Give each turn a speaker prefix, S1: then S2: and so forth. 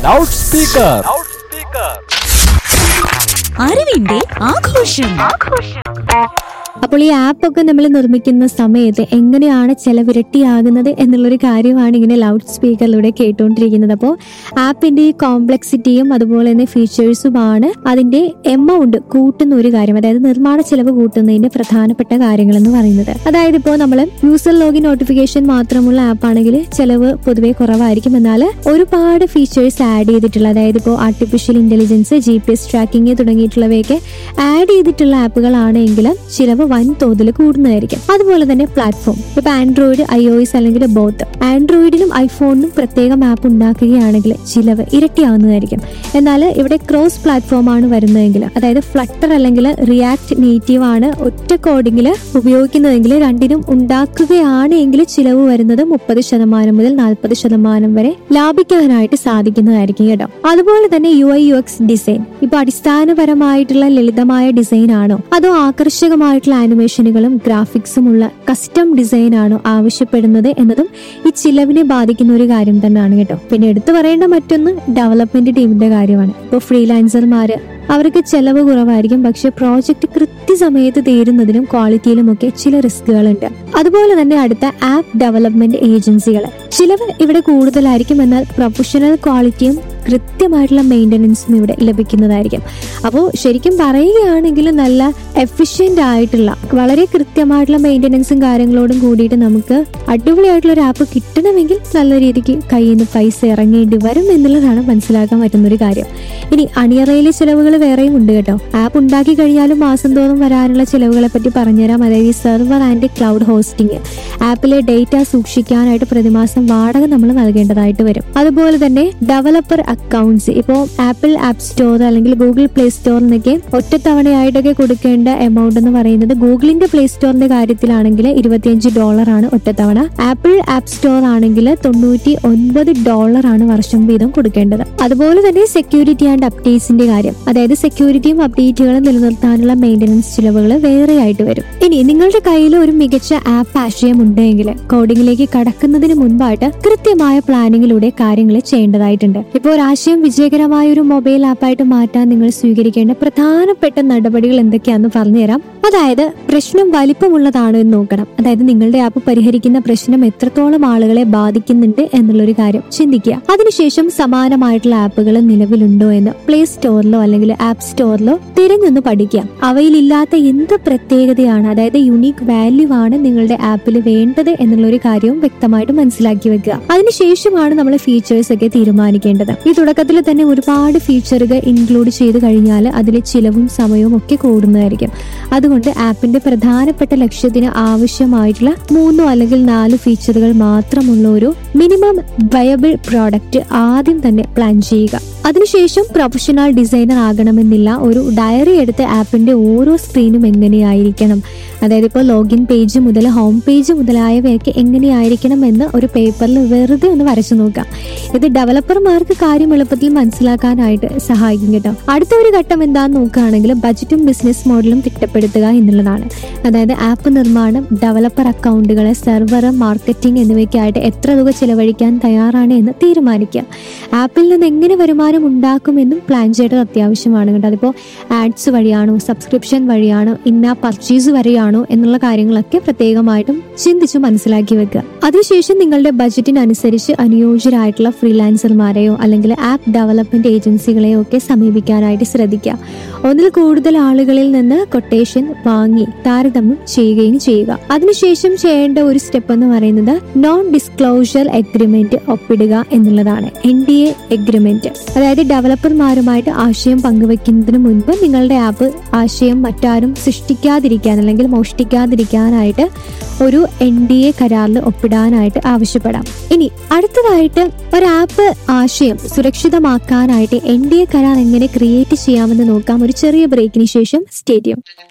S1: loud speaker
S2: അറിവിന്റെ ആഘോഷം
S3: അപ്പോൾ ഈ ആപ്പ് ഒക്കെ നമ്മൾ നിർമ്മിക്കുന്ന സമയത്ത് എങ്ങനെയാണ് ചെലവിരട്ടിയാകുന്നത് എന്നുള്ളൊരു കാര്യമാണ് ഇങ്ങനെ ലൗഡ് സ്പീക്കറിലൂടെ കേട്ടുകൊണ്ടിരിക്കുന്നത് അപ്പോൾ ആപ്പിന്റെ ഈ കോംപ്ലക്സിറ്റിയും അതുപോലെ തന്നെ ഫീച്ചേഴ്സുമാണ് അതിന്റെ എമൗണ്ട് കൂട്ടുന്ന ഒരു കാര്യം അതായത് നിർമ്മാണ ചെലവ് കൂട്ടുന്നതിന്റെ പ്രധാനപ്പെട്ട കാര്യങ്ങൾ എന്ന് പറയുന്നത് അതായത് ഇപ്പോൾ നമ്മൾ യൂസർ ലോഗിൻ നോട്ടിഫിക്കേഷൻ മാത്രമുള്ള ആപ്പ് ആണെങ്കിൽ ചെലവ് പൊതുവെ കുറവായിരിക്കും എന്നാൽ ഒരുപാട് ഫീച്ചേഴ്സ് ആഡ് ചെയ്തിട്ടുള്ള അതായത് ഇപ്പോൾ artificial intelligence G P S tracking തുടങ്ങിയിട്ടുള്ളവയൊക്കെ ആഡ് ചെയ്തിട്ടുള്ള ആപ്പുകളാണെങ്കിൽ ചിലവ് വൻ തോതിൽ കൂടുന്നതായിരിക്കും അതുപോലെ തന്നെ പ്ലാറ്റ്ഫോം ഇപ്പൊ ആൻഡ്രോയിഡ് ഐ ഒ എസ് അല്ലെങ്കിൽ ബോത്ത് ആൻഡ്രോയിഡിനും ഐഫോണിനും പ്രത്യേകം ആപ്പ് ഉണ്ടാക്കുകയാണെങ്കിൽ ചിലവ് ഇരട്ടിയാവുന്നതായിരിക്കും എന്നാൽ ഇവിടെ ക്രോസ് പ്ലാറ്റ്ഫോം ആണ് വരുന്നതെങ്കിൽ അതായത് ഫ്ലട്ടർ അല്ലെങ്കിൽ റിയാക്ട് നേറ്റീവ് ആണ് ഒറ്റ കോഡിങ്ങിൽ ഉപയോഗിക്കുന്നതെങ്കിൽ രണ്ടിനും ഉണ്ടാക്കുകയാണെങ്കിൽ ചിലവ് വരുന്നത് മുപ്പത് ശതമാനം മുതൽ നാൽപ്പത് ശതമാനം വരെ ലാഭിക്കാനായിട്ട് സാധിക്കുന്നതായിരിക്കും കേട്ടോ അതുപോലെ തന്നെ U I U X design ഇപ്പൊ അടിസ്ഥാനപരമായിട്ടുള്ള ലളിതമായ ഡിസൈൻ ആണോ അതോ ആകർഷകമായിട്ടുള്ള ആനിമേഷനുകളും ഗ്രാഫിക്സും ഉള്ള കസ്റ്റം ഡിസൈൻ ആണോ ആവശ്യപ്പെടുന്നത് എന്നതും ഈ ചിലവിനെ ബാധിക്കുന്ന ഒരു കാര്യം തന്നെയാണ് കേട്ടോ പിന്നെ എടുത്തു പറയേണ്ട മറ്റൊന്ന് ഡെവലപ്മെന്റ് ടീമിന്റെ കാര്യമാണ് ഇപ്പോൾ ഫ്രീലാൻസർമാര് അവർക്ക് ചെലവ് കുറവായിരിക്കും പക്ഷെ പ്രോജക്റ്റ് കൃത്യസമയത്ത് തീരുന്നതിനും ക്വാളിറ്റിയിലും ഒക്കെ ചില റിസ്കുകളുണ്ട് അതുപോലെ തന്നെ അടുത്ത ആപ്പ് ഡെവലപ്മെന്റ് ഏജൻസികൾ ചിലവ് ഇവിടെ കൂടുതലായിരിക്കും എന്നാൽ പ്രൊഫഷണൽ ക്വാളിറ്റിയും കൃത്യമായിട്ടുള്ള മെയിൻ്റനൻസും ഇവിടെ ലഭിക്കുന്നതായിരിക്കും അപ്പോൾ ശരിക്കും പറയുകയാണെങ്കിൽ നല്ല എഫിഷ്യൻ്റ് ആയിട്ടുള്ള വളരെ കൃത്യമായിട്ടുള്ള മെയിൻ്റനൻസും കാര്യങ്ങളോടും കൂടിയിട്ട് നമുക്ക് അടിപൊളിയായിട്ടുള്ള ഒരു ആപ്പ് കിട്ടണമെങ്കിൽ നല്ല രീതിക്ക് കയ്യിൽ നിന്ന് പൈസ ഇറങ്ങേണ്ടി വരും എന്നുള്ളതാണ് മനസ്സിലാക്കാൻ പറ്റുന്ന ഒരു കാര്യം ഇനി അണിയറയിലെ ചിലവുകൾ വേറെയും ഉണ്ട് കേട്ടോ ആപ്പ് ഉണ്ടാക്കി കഴിഞ്ഞാലും മാസം തോറും വരാനുള്ള ചിലവുകളെ പറ്റി പറഞ്ഞുതരാം അതായത് ഈ സെർവർ ആൻഡ് ക്ലൗഡ് ഹോസ്റ്റിംഗ് ആപ്പിലെ ഡേറ്റ സൂക്ഷിക്കാനായിട്ട് പ്രതിമാസം വാടക നമ്മൾ നൽകേണ്ടതായിട്ട് വരും അതുപോലെ തന്നെ ഡെവലപ്പർ അക്കൗണ്ട്സ് ഇപ്പോൾ ആപ്പിൾ ആപ്പ് സ്റ്റോർ അല്ലെങ്കിൽ ഗൂഗിൾ പ്ലേ സ്റ്റോറിനൊക്കെ ഒറ്റത്തവണയായിട്ടൊക്കെ കൊടുക്കേണ്ട എമൗണ്ട് എന്ന് പറയുന്നത് ഗൂഗിളിന്റെ പ്ലേ സ്റ്റോറിന്റെ കാര്യത്തിലാണെങ്കിൽ ഇരുപത്തിയഞ്ച് ഡോളർ ആണ് ഒറ്റത്തവണ ആപ്പിൾ ആപ്പ് സ്റ്റോർ ആണെങ്കിൽ തൊണ്ണൂറ്റി ഒൻപത് ഡോളർ ആണ് വർഷം വീതം കൊടുക്കേണ്ടത് അതുപോലെ തന്നെ സെക്യൂരിറ്റി ആൻഡ് അപ്ഡേറ്റ്സിന്റെ കാര്യം അതായത് സെക്യൂരിറ്റിയും അപ്ഡേറ്റുകളും നിലനിർത്താനുള്ള മെയിൻ്റനൻസ് ചിലവുകൾ വേറെ ആയിട്ട് വരും ഇനി നിങ്ങളുടെ കയ്യിൽ ഒരു മികച്ച ആപ്പ് ആശയം ഉണ്ടെങ്കിൽ കോഡിംഗിലേക്ക് കടക്കുന്നതിന് മുൻപായിട്ട് കൃത്യമായ പ്ലാനിങ്ങിലൂടെ കാര്യങ്ങൾ ചെയ്യേണ്ടതായിട്ടുണ്ട് ഇപ്പോൾ ഒരു ആശയം വിജയകരമായ ഒരു മൊബൈൽ ആപ്പായിട്ട് മാറ്റാൻ നിങ്ങൾ സ്വീകരിക്കേണ്ട പ്രധാനപ്പെട്ട നടപടികൾ എന്തൊക്കെയാണെന്ന് പറഞ്ഞുതരാം അതായത് പ്രശ്നം വലിപ്പമുള്ളതാണോ എന്ന് നോക്കണം അതായത് നിങ്ങളുടെ ആപ്പ് പരിഹരിക്കുന്ന പ്രശ്നം എത്രത്തോളം ആളുകളെ ബാധിക്കുന്നുണ്ട് എന്നുള്ളൊരു കാര്യം ചിന്തിക്കുക അതിനുശേഷം സമാനമായിട്ടുള്ള ആപ്പുകൾ നിലവിലുണ്ടോ എന്ന് പ്ലേ സ്റ്റോറിലോ അല്ലെങ്കിൽ ആപ്പ് സ്റ്റോറിലോ തിരഞ്ഞൊന്ന് പഠിക്കുക അവയിലില്ലാത്ത എന്ത് പ്രത്യേകതയാണ് അതായത് യുണീക്ക് വാല്യൂ ആണ് നിങ്ങളുടെ ആപ്പിൽ വേണ്ടത് എന്നുള്ള ഒരു കാര്യവും വ്യക്തമായിട്ട് മനസ്സിലാക്കി വെക്കുക അതിനുശേഷമാണ് നമ്മൾ ഫീച്ചേഴ്സ് ഒക്കെ തീരുമാനിക്കേണ്ടത് ഈ തുടക്കത്തിൽ തന്നെ ഒരുപാട് ഫീച്ചറുകൾ ഇൻക്ലൂഡ് ചെയ്ത് കഴിഞ്ഞാൽ അതിലെ ചിലവും സമയവും ഒക്കെ കൂടുന്നതായിരിക്കും അതുകൊണ്ട് ആപ്പിന്റെ പ്രധാനപ്പെട്ട ലക്ഷ്യത്തിന് ആവശ്യമായിട്ടുള്ള മൂന്നോ അല്ലെങ്കിൽ നാല് ഫീച്ചറുകൾ മാത്രമുള്ള ഒരു മിനിമം വയബിൾ പ്രോഡക്റ്റ് ആദ്യം തന്നെ പ്ലാൻ ചെയ്യുക അതിനുശേഷം പ്രൊഫഷണൽ ഡിസൈനർ ആകണമെന്നില്ല ഒരു ഡയറി എടുത്ത് ആപ്പിന്റെ ഓരോ സ്ക്രീനും എങ്ങനെയായിരിക്കണം അതായത് ഇപ്പോൾ ലോഗിൻ പേജ് മുതൽ ഹോം പേജ് മുതലായവയൊക്കെ എങ്ങനെയായിരിക്കണം എന്ന് ഒരു പേപ്പറിൽ വെറുതെ ഒന്ന് വരച്ചു നോക്കാം ഇത് ഡെവലപ്പർമാർക്ക് കാര്യം എളുപ്പത്തിൽ മനസ്സിലാക്കാനായിട്ട് സഹായിക്കും കേട്ടോ അടുത്ത ഒരു ഘട്ടം എന്താന്ന് നോക്കുകയാണെങ്കിൽ ബജറ്റും ബിസിനസ് മോഡലും തിട്ടപ്പെടുത്തുക എന്നുള്ളതാണ് അതായത് ആപ്പ് നിർമ്മാണം ഡെവലപ്പർ അക്കൗണ്ടുകൾ സെർവർ മാർക്കറ്റിംഗ് എന്നിവയ്ക്കായിട്ട് എത്ര തുക ചിലവഴിക്കാൻ തയ്യാറാണ് എന്ന് തീരുമാനിക്കുക ആപ്പിൽ നിന്ന് എങ്ങനെ വരുമാനം ഉണ്ടാക്കുമെന്നും പ്ലാൻ ചെയ്യേണ്ടത് അത്യാവശ്യമാണ് കേട്ടോ അതിപ്പോൾ ആഡ്സ് വഴിയാണോ സബ്സ്ക്രിപ്ഷൻ വഴിയാണോ ഇന്ന പർച്ചേസ് വഴിയാണോ എന്നുള്ള കാര്യങ്ങളൊക്കെ പ്രത്യേകമായിട്ടും ചിന്തിച്ച് മനസ്സിലാക്കി വെക്കുക അതിനുശേഷം നിങ്ങളുടെ ബജറ്റിനനുസരിച്ച് അനുയോജ്യരായിട്ടുള്ള ഫ്രീലാൻസർമാരെയോ അല്ലെങ്കിൽ ആപ്പ് ഡെവലപ്മെന്റ് ഏജൻസികളെയോ ഒക്കെ സമീപിക്കാനായിട്ട് ശ്രദ്ധിക്കുക ഒന്നിൽ കൂടുതൽ ആളുകളിൽ നിന്ന് കൊട്ടേഷൻ വാങ്ങി താരതമ്യം ചെയ്യുകയും ചെയ്യുക അതിനുശേഷം ചെയ്യേണ്ട ഒരു സ്റ്റെപ്പ് എന്ന് പറയുന്നത് നോൺ ഡിസ്ക്ലോഷർ എഗ്രിമെന്റ് ഒപ്പിടുക എന്നുള്ളതാണ് എൻ ഡി എ എഗ്രിമെന്റ് അതായത് ഡെവലപ്പർമാരുമായിട്ട് ആശയം പങ്കുവെക്കുന്നതിന് മുൻപ് നിങ്ങളുടെ ആപ്പ് ആശയം മറ്റാരും സൃഷ്ടിക്കാതിരിക്കാൻ അല്ലെങ്കിൽ മോഷ്ടിക്കാതിരിക്കാനായിട്ട് ഒരു എൻ ഡി എ കരാറിൽ ഒപ്പിടാനായിട്ട് ആവശ്യപ്പെടാം ഇനി അടുത്തതായിട്ട് ഒരു ആപ്പ് ആശയം സുരക്ഷിതമാക്കാനായിട്ട് എൻ ഡി എ കരാർ എങ്ങനെ ക്രിയേറ്റ് ചെയ്യാമെന്ന് നോക്കാം ഒരു ചെറിയ ബ്രേക്കിന് ശേഷം സ്റ്റേഡിയം